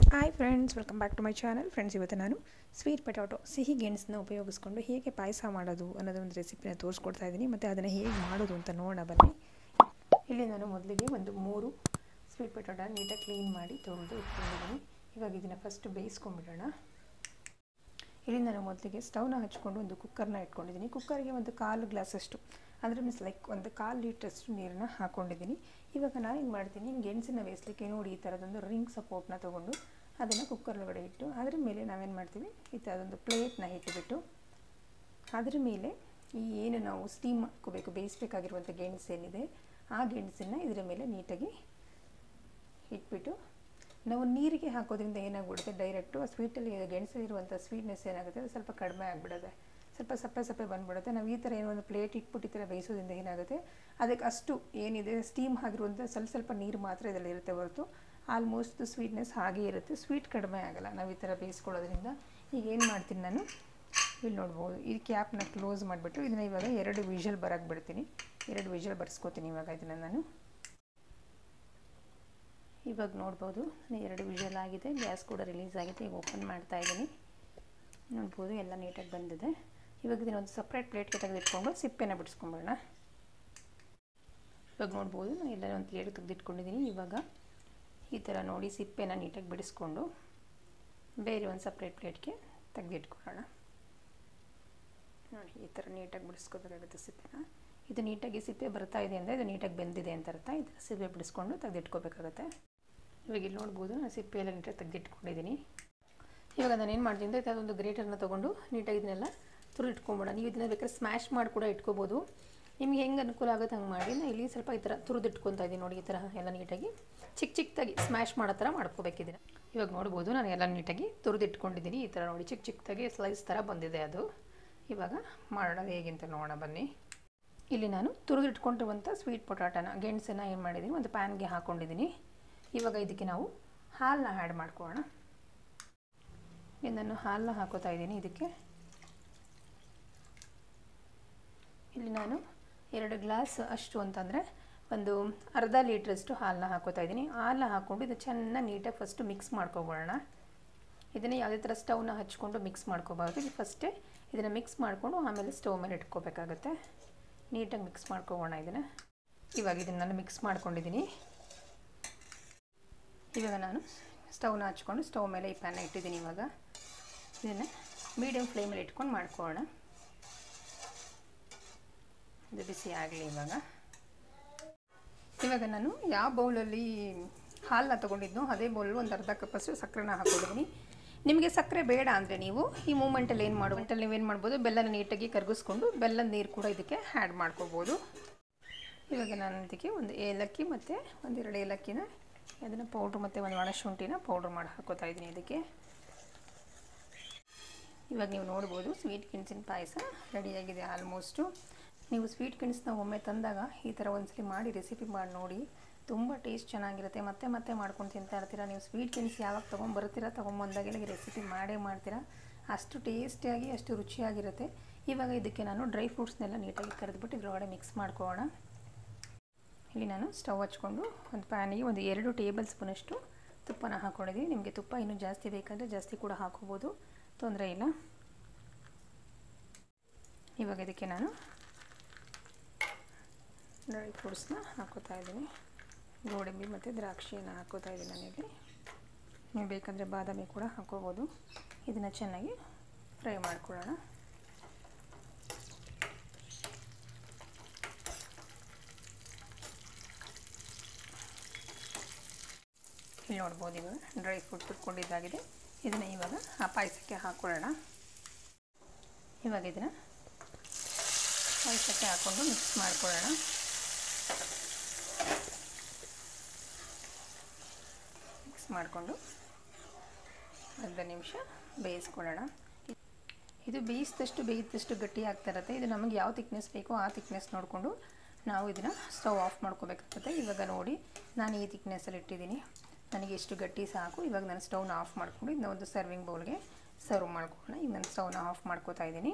hi friends welcome back to my channel friends ಇವತ್ತು ನಾನು sweet potato ಸಿಹಿ ಗೆಣಸನ್ನ ಉಪಯೋಗಿಸ್ಕೊಂಡು ಹೇಗೆ ಪಾಯಸ ಮಾಡೋದು ಅನ್ನೋದು ಒಂದು ರೆಸಿಪಿನ ತೋರಿಸ್ಕೊಡ್ತಾ ಇದ್ದೀನಿ ಮತ್ತು ಅದನ್ನು ಹೇಗೆ ಮಾಡೋದು ಅಂತ ನೋಡೋಣ ಬನ್ನಿ ಇಲ್ಲಿ ನಾನು ಮೊದಲಿಗೆ ಒಂದು ಮೂರು ಸ್ವೀಟ್ ಪೊಟ್ಯಾಟೊ ನೀಟಾಗಿ ಕ್ಲೀನ್ ಮಾಡಿ ತೊಳೆದು ಇಟ್ಕೊಂಡಿದ್ದೀನಿ ಇವಾಗ ಇದನ್ನು ಫಸ್ಟ್ ಬೇಯಿಸ್ಕೊಂಡ್ಬಿಡೋಣ ಇಲ್ಲಿ ನಾನು ಮೊದಲಿಗೆ ಸ್ಟವ್ನ ಹಚ್ಕೊಂಡು ಒಂದು ಕುಕ್ಕರ್ನ ಇಟ್ಕೊಂಡಿದ್ದೀನಿ ಕುಕ್ಕರ್ಗೆ ಒಂದು ಕಾಲು ಗ್ಲಾಸಷ್ಟು ಅಂದರೆ ಮೀನ್ಸ್ ಲೈಕ್ ಒಂದು ಕಾಲು ಲೀಟ್ರಷ್ಟು ನೀರನ್ನ ಹಾಕ್ಕೊಂಡಿದ್ದೀನಿ ಇವಾಗ ನಾನು ಏನು ಮಾಡ್ತೀನಿ ಗೆಣಸನ್ನ ಬೇಯಿಸ್ಲಿಕ್ಕೆ ನೋಡಿ ಈ ಥರದೊಂದು ರಿಂಗ್ ಸಪೋರ್ಟ್ನ ತೊಗೊಂಡು ಅದನ್ನು ಕುಕ್ಕರ್ ಒಳಗಡೆ ಇಟ್ಟು ಅದ್ರ ಮೇಲೆ ನಾವೇನು ಮಾಡ್ತೀವಿ ಈ ಥರದೊಂದು ಪ್ಲೇಟ್ನ ಇಟ್ಟುಬಿಟ್ಟು ಅದ್ರ ಮೇಲೆ ಈ ಏನು ನಾವು ಸ್ಟೀಮ್ ಹಾಕೋಬೇಕು ಬೇಯಿಸ್ಬೇಕಾಗಿರುವಂಥ ಗೆಣಸು ಏನಿದೆ ಆ ಗೆಣಸನ್ನು ಇದರ ಮೇಲೆ ನೀಟಾಗಿ ಇಟ್ಬಿಟ್ಟು ನಾವು ನೀರಿಗೆ ಹಾಕೋದ್ರಿಂದ ಏನಾಗ್ಬಿಡುತ್ತೆ ಡೈರೆಕ್ಟು ಆ ಸ್ವೀಟಲ್ಲಿ ಗೆಣಸಲ್ಲಿರುವಂಥ ಸ್ವೀಟ್ನೆಸ್ ಏನಾಗುತ್ತೆ ಅದು ಸ್ವಲ್ಪ ಕಡಿಮೆ ಆಗಿಬಿಡುತ್ತೆ ಸ್ವಲ್ಪ ಸಪ್ಪೆ ಸಪ್ಪೆ ಬಂದ್ಬಿಡುತ್ತೆ ನಾವು ಈ ಥರ ಏನೋ ಒಂದು ಪ್ಲೇಟ್ ಇಟ್ಬಿಟ್ಟು ಈ ಥರ ಬೇಯಿಸೋದ್ರಿಂದ ಏನಾಗುತ್ತೆ ಅದಕ್ಕೆ ಅಷ್ಟು ಏನಿದೆ ಸ್ಟೀಮ್ ಆಗಿರುವಂಥ ಸ್ವಲ್ಪ ಸ್ವಲ್ಪ ನೀರು ಮಾತ್ರ ಇದರಲ್ಲಿ ಇರುತ್ತೆ ಹೊರತು ಆಲ್ಮೋಸ್ಟ್ ಸ್ವೀಟ್ನೆಸ್ ಹಾಗೇ ಇರುತ್ತೆ ಸ್ವೀಟ್ ಕಡಿಮೆ ಆಗಲ್ಲ ನಾವು ಈ ಥರ ಬೇಯಿಸ್ಕೊಳ್ಳೋದ್ರಿಂದ ಈಗ ಏನು ಮಾಡ್ತೀನಿ ನಾನು ಇಲ್ಲಿ ನೋಡ್ಬೋದು ಈ ಕ್ಯಾಪ್ನ ಕ್ಲೋಸ್ ಮಾಡಿಬಿಟ್ಟು ಇದನ್ನು ಇವಾಗ ಎರಡು ವಿಷಲ್ ಬರೋಕ್ಕೆ ಬಿಡ್ತೀನಿ ಎರಡು ವಿಷಲ್ ಬರ್ಸ್ಕೊತೀನಿ ಇವಾಗ ಇದನ್ನು ನಾನು ಇವಾಗ ನೋಡ್ಬೋದು ಎರಡು ವಿಷಲ್ ಆಗಿದೆ ಗ್ಯಾಸ್ ಕೂಡ ರಿಲೀಸ್ ಆಗಿದೆ ಈಗ ಓಪನ್ ಮಾಡ್ತಾ ಇದ್ದೀನಿ ನೋಡ್ಬೋದು ಎಲ್ಲ ನೀಟಾಗಿ ಬಂದಿದೆ ಇವಾಗ ಇದನ್ನ ಒಂದು ಸಪ್ರೇಟ್ ಪ್ಲೇಟ್ಗೆ ತೆಗೆದಿಟ್ಕೊಂಡು ಸಿಪ್ಪೆನ ಬಿಡಿಸ್ಕೊಂಬಿಡೋಣ ಇವಾಗ ನೋಡ್ಬೋದು ನಾನು ಎಲ್ಲ ಒಂದು ಪ್ಲೇಟ್ ತೆಗೆದಿಟ್ಕೊಂಡಿದ್ದೀನಿ ಇವಾಗ ಈ ಥರ ನೋಡಿ ಸಿಪ್ಪೆನ ನೀಟಾಗಿ ಬಿಡಿಸ್ಕೊಂಡು ಬೇರೆ ಒಂದು ಸಪ್ರೇಟ್ ಪ್ಲೇಟ್ಗೆ ತೆಗೆದಿಟ್ಕೊಳ್ಳೋಣ ನೋಡಿ ಈ ಥರ ನೀಟಾಗಿ ಬಿಡಿಸ್ಕೋಬೇಕಾಗುತ್ತೆ ಸಿಪ್ಪೆನ ಇದು ನೀಟಾಗಿ ಸಿಪ್ಪೆ ಬರ್ತಾ ಇದೆ ಅಂದರೆ ಇದು ನೀಟಾಗಿ ಬೆಂದಿದೆ ಅಂತ ಅರ್ಥ ಈ ಥರ ಸಿಪ್ಪೆ ಬಿಡಿಸ್ಕೊಂಡು ತೆಗೆದಿಟ್ಕೋಬೇಕಾಗತ್ತೆ ಇವಾಗ ಇಲ್ಲಿ ನೋಡ್ಬೋದು ನಾನು ಸಿಪ್ಪೆ ಎಲ್ಲ ನೀಟಾಗಿ ತೆಗೆದಿಟ್ಕೊಂಡಿದ್ದೀನಿ ಇವಾಗ ನಾನು ಏನು ಮಾಡ್ತೀನಿ ಅಂದರೆ ಅದೊಂದು ಗ್ರೇಟರ್ನ ತೊಗೊಂಡು ನೀಟಾಗಿ ಇದನ್ನೆಲ್ಲ ತುರಿದಿಟ್ಕೊಂಬಿಡೋಣ ನೀವು ಇದನ್ನ ಬೇಕಾದ್ರೆ ಸ್ಮ್ಯಾಶ್ ಮಾಡಿ ಕೂಡ ಇಟ್ಕೋಬೋದು ನಿಮ್ಗೆ ಹೆಂಗೆ ಅನುಕೂಲ ಆಗುತ್ತೆ ಹಂಗೆ ಮಾಡಿ ನಾನು ಇಲ್ಲಿ ಸ್ವಲ್ಪ ಈ ಥರ ತುರಿದಿಟ್ಕೊತಾ ಇದ್ದೀನಿ ನೋಡಿ ಈ ಥರ ಎಲ್ಲ ನೀಟಾಗಿ ಚಿಕ್ಕ ಚಿಕ್ಕದಾಗಿ ಸ್ಮ್ಯಾಶ್ ಮಾಡೋ ಥರ ಮಾಡ್ಕೋಬೇಕಿದ್ದೀನಿ ಇವಾಗ ನೋಡ್ಬೋದು ನಾನು ಎಲ್ಲ ನೀಟಾಗಿ ತುರಿದಿಟ್ಕೊಂಡಿದ್ದೀನಿ ಈ ಥರ ನೋಡಿ ಚಿಕ್ಕ ಚಿಕ್ಕದಾಗಿ ಸ್ಲೈಸ್ ಥರ ಬಂದಿದೆ ಅದು ಇವಾಗ ಮಾಡೋಣ ಹೇಗೆ ಅಂತ ನೋಡೋಣ ಬನ್ನಿ ಇಲ್ಲಿ ನಾನು ತುರಿದಿಟ್ಕೊಂಡಿರುವಂಥ ಸ್ವೀಟ್ ಪೊಟಾಟನ ಗೆಣಸನ್ನು ಏನು ಮಾಡಿದ್ದೀನಿ ಒಂದು ಪ್ಯಾನ್ಗೆ ಹಾಕ್ಕೊಂಡಿದ್ದೀನಿ ಇವಾಗ ಇದಕ್ಕೆ ನಾವು ಹಾಲನ್ನ ಆ್ಯಡ್ ಮಾಡ್ಕೊಳ್ಳೋಣ ಇಲ್ಲಿ ನಾನು ಹಾಲನ್ನ ಹಾಕೋತಾ ಇದ್ದೀನಿ ಇದಕ್ಕೆ ಇಲ್ಲಿ ನಾನು ಎರಡು ಗ್ಲಾಸ್ ಅಷ್ಟು ಅಂತಂದರೆ ಒಂದು ಅರ್ಧ ಲೀಟ್ರಷ್ಟು ಹಾಲನ್ನ ಹಾಕೋತಾ ಇದ್ದೀನಿ ಹಾಲನ್ನ ಹಾಕ್ಕೊಂಡು ಇದು ಚೆನ್ನಾಗಿ ನೀಟಾಗಿ ಫಸ್ಟು ಮಿಕ್ಸ್ ಮಾಡ್ಕೊಬೋಣ ಇದನ್ನು ಯಾವುದೇ ಥರ ಸ್ಟವ್ನ ಹಚ್ಕೊಂಡು ಮಿಕ್ಸ್ ಮಾಡ್ಕೋಬಾರ್ದು ಇದು ಫಸ್ಟೇ ಇದನ್ನು ಮಿಕ್ಸ್ ಮಾಡಿಕೊಂಡು ಆಮೇಲೆ ಸ್ಟವ್ ಮೇಲೆ ಇಟ್ಕೋಬೇಕಾಗತ್ತೆ ನೀಟಾಗಿ ಮಿಕ್ಸ್ ಮಾಡ್ಕೊಬೋಣ ಇದನ್ನು ಇವಾಗ ಇದನ್ನು ನಾನು ಮಿಕ್ಸ್ ಮಾಡ್ಕೊಂಡಿದ್ದೀನಿ ಇವಾಗ ನಾನು ಸ್ಟವ್ನ ಹಚ್ಕೊಂಡು ಸ್ಟವ್ ಮೇಲೆ ಈ ಪ್ಯಾನ ಇಟ್ಟಿದ್ದೀನಿ ಇವಾಗ ಇದನ್ನು ಮೀಡಿಯಮ್ ಫ್ಲೇಮಲ್ಲಿ ಇಟ್ಕೊಂಡು ಮಾಡ್ಕೊಳ್ಳೋಣ ಇದು ಬಿಸಿ ಆಗಲಿ ಇವಾಗ ಇವಾಗ ನಾನು ಯಾವ ಬೌಲಲ್ಲಿ ಹಾಲನ್ನ ತೊಗೊಂಡಿದ್ನೋ ಅದೇ ಬೌಲಲ್ಲಿ ಒಂದು ಅರ್ಧ ಕಪ್ಪಷ್ಟು ಸಕ್ಕರೆನ ಹಾಕೊಂಡಿದ್ದೀನಿ ನಿಮಗೆ ಸಕ್ಕರೆ ಬೇಡ ಅಂದರೆ ನೀವು ಈ ಮೂಮೆಂಟಲ್ಲಿ ಏನು ಮಾಡುವಂಟಲ್ಲಿ ನೀವೇನು ಮಾಡ್ಬೋದು ಬೆಲ್ಲನ ನೀಟಾಗಿ ಕರಗಿಸ್ಕೊಂಡು ಬೆಲ್ಲದ ನೀರು ಕೂಡ ಇದಕ್ಕೆ ಆ್ಯಡ್ ಮಾಡ್ಕೋಬೋದು ಇವಾಗ ನಾನು ಇದಕ್ಕೆ ಒಂದು ಏಲಕ್ಕಿ ಮತ್ತು ಒಂದೆರಡು ಏಲಕ್ಕಿನ ಅದನ್ನು ಪೌಡ್ರ್ ಮತ್ತು ಒಂದು ಒಣಶುಂಠಿನ ಪೌಡ್ರ್ ಮಾಡಿ ಹಾಕೋತಾ ಇದ್ದೀನಿ ಇದಕ್ಕೆ ಇವಾಗ ನೀವು ನೋಡ್ಬೋದು ಸ್ವೀಟ್ ಗೆಣಸಿನ ಪಾಯಸ ರೆಡಿಯಾಗಿದೆ ಆಲ್ಮೋಸ್ಟು ನೀವು ಸ್ವೀಟ್ ಗೆಣಸನ್ನ ಒಮ್ಮೆ ತಂದಾಗ ಈ ಥರ ಒಂದ್ಸಲಿ ಮಾಡಿ ರೆಸಿಪಿ ಮಾಡಿ ನೋಡಿ ತುಂಬ ಟೇಸ್ಟ್ ಚೆನ್ನಾಗಿರುತ್ತೆ ಮತ್ತೆ ಮತ್ತೆ ಮಾಡ್ಕೊಂಡು ತಿಂತಾ ಇರ್ತೀರ ನೀವು ಸ್ವೀಟ್ ಗೆಣಸು ಯಾವಾಗ ತೊಗೊಂಬರ್ತೀರ ತೊಗೊಂಬಂದಾಗೆಲ್ಲ ರೆಸಿಪಿ ಮಾಡೇ ಮಾಡ್ತೀರಾ ಅಷ್ಟು ಟೇಸ್ಟಿಯಾಗಿ ಅಷ್ಟು ರುಚಿಯಾಗಿರುತ್ತೆ ಇವಾಗ ಇದಕ್ಕೆ ನಾನು ಡ್ರೈ ಫ್ರೂಟ್ಸ್ನೆಲ್ಲ ನೀಟಾಗಿ ಕರೆದ್ಬಿಟ್ಟು ಇದರೊಳಗಡೆ ಮಿಕ್ಸ್ ಮಾಡ್ಕೊಳ್ಳೋಣ ಇಲ್ಲಿ ನಾನು ಸ್ಟವ್ ಹಚ್ಕೊಂಡು ಒಂದು ಪ್ಯಾನಿಗೆ ಒಂದು ಎರಡು ಟೇಬಲ್ ಸ್ಪೂನಷ್ಟು ತುಪ್ಪನ ಹಾಕ್ಕೊಂಡಿದ್ದೀನಿ ನಿಮಗೆ ತುಪ್ಪ ಇನ್ನೂ ಜಾಸ್ತಿ ಬೇಕಂದರೆ ಜಾಸ್ತಿ ಕೂಡ ಹಾಕೋಬೋದು ತೊಂದರೆ ಇಲ್ಲ ಇವಾಗ ಇದಕ್ಕೆ ನಾನು ಡ್ರೈ ಫ್ರೂಟ್ಸ್ನ ಹಾಕೋತಾ ಇದ್ದೀನಿ ಗೋಡಂಬಿ ಮತ್ತು ದ್ರಾಕ್ಷಿಯನ್ನು ಹಾಕೋತಾ ಇದ್ದೀನಿ ನಾನಿಲ್ಲಿ ನೀವು ಬೇಕಂದರೆ ಬಾದಾಮಿ ಕೂಡ ಹಾಕೋಬೋದು ಇದನ್ನು ಚೆನ್ನಾಗಿ ಫ್ರೈ ಮಾಡ್ಕೊಳ್ಳೋಣ ಇಲ್ಲಿ ನೋಡ್ಬೋದು ಇವಾಗ ಡ್ರೈ ಫ್ರೂಟ್ ತುರ್ಕೊಂಡಿದ್ದಾಗಿದೆ ಇದನ್ನು ಇವಾಗ ಆ ಪಾಯಸಕ್ಕೆ ಹಾಕ್ಕೊಳ್ಳೋಣ ಇವಾಗ ಇದನ್ನು ಪಾಯಸಕ್ಕೆ ಹಾಕ್ಕೊಂಡು ಮಿಕ್ಸ್ ಮಾಡ್ಕೊಳ್ಳೋಣ ಮಿಕ್ಸ್ ಮಾಡಿಕೊಂಡು ಅರ್ಧ ನಿಮಿಷ ಬೇಯಿಸ್ಕೊಳ್ಳೋಣ ಇದು ಬೇಯಿಸಿದಷ್ಟು ಬೇಯಿದಷ್ಟು ಗಟ್ಟಿ ಆಗ್ತಾ ಇರುತ್ತೆ ಇದು ನಮಗೆ ಯಾವ ತಿಕ್ನೆಸ್ ಬೇಕೋ ಆ ತಿಕ್ನೆಸ್ ನೋಡಿಕೊಂಡು ನಾವು ಇದನ್ನು ಸ್ಟವ್ ಆಫ್ ಮಾಡ್ಕೋಬೇಕಾಗುತ್ತೆ ಇವಾಗ ನೋಡಿ ನಾನು ಈ ತಿಕ್ನೆಸ್ಸಲ್ಲಿ ಇಟ್ಟಿದ್ದೀನಿ ನನಗೆ ಎಷ್ಟು ಗಟ್ಟಿ ಸಾಕು ಇವಾಗ ನಾನು ಸ್ಟವ್ನ ಆಫ್ ಮಾಡಿಕೊಂಡು ಇದನ್ನ ಒಂದು ಸರ್ವಿಂಗ್ ಬೌಲ್ಗೆ ಸರ್ವ್ ಮಾಡ್ಕೊಳ್ಳೋಣ ಈಗ ನಾನು ಸ್ಟವ್ನ ಆಫ್ ಮಾಡ್ಕೋತಾ ಇದ್ದೀನಿ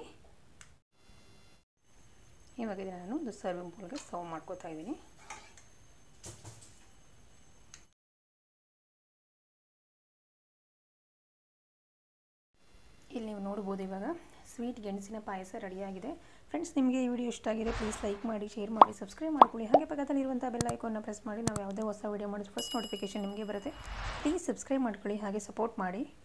ಇವಾಗ ಇದನ್ನು ನಾನು ಒಂದು ಸರ್ವಿಂಗ್ ಬೌಲ್ಗೆ ಸರ್ವ್ ಮಾಡ್ಕೋತಾ ಇದ್ದೀನಿ ಇಲ್ಲಿ ನೀವು ನೋಡ್ಬೋದು ಇವಾಗ ಸ್ವೀಟ್ ಗೆಣಸಿನ ಪಾಯಸ ರೆಡಿಯಾಗಿದೆ ಫ್ರೆಂಡ್ಸ್ ನಿಮಗೆ ಈ ವಿಡಿಯೋ ಇಷ್ಟ ಆಗಿದೆ ಪ್ಲೀಸ್ ಲೈಕ್ ಮಾಡಿ ಶೇರ್ ಮಾಡಿ ಸಬ್ಸ್ಕ್ರೈಬ್ ಮಾಡ್ಕೊಳ್ಳಿ ಹಾಗೆ ಪಕ್ಕದಲ್ಲಿರುವಂಥ ಬೆಲ್ ಐಕಾನ್ನ ಪ್ರೆಸ್ ಮಾಡಿ ನಾವು ಯಾವುದೇ ಹೊಸ ವಿಡಿಯೋ ಮಾಡಿದ್ರೆ ಫಸ್ಟ್ ನೋಟಿಫಿಕೇಶನ್ ನಿಮಗೆ ಬರುತ್ತೆ ಪ್ಲೀಸ್ ಸಬ್ಸ್ಕ್ರೈಬ್ ಮಾಡ್ಕೊಳ್ಳಿ ಹಾಗೆ ಸಪೋರ್ಟ್ ಮಾಡಿ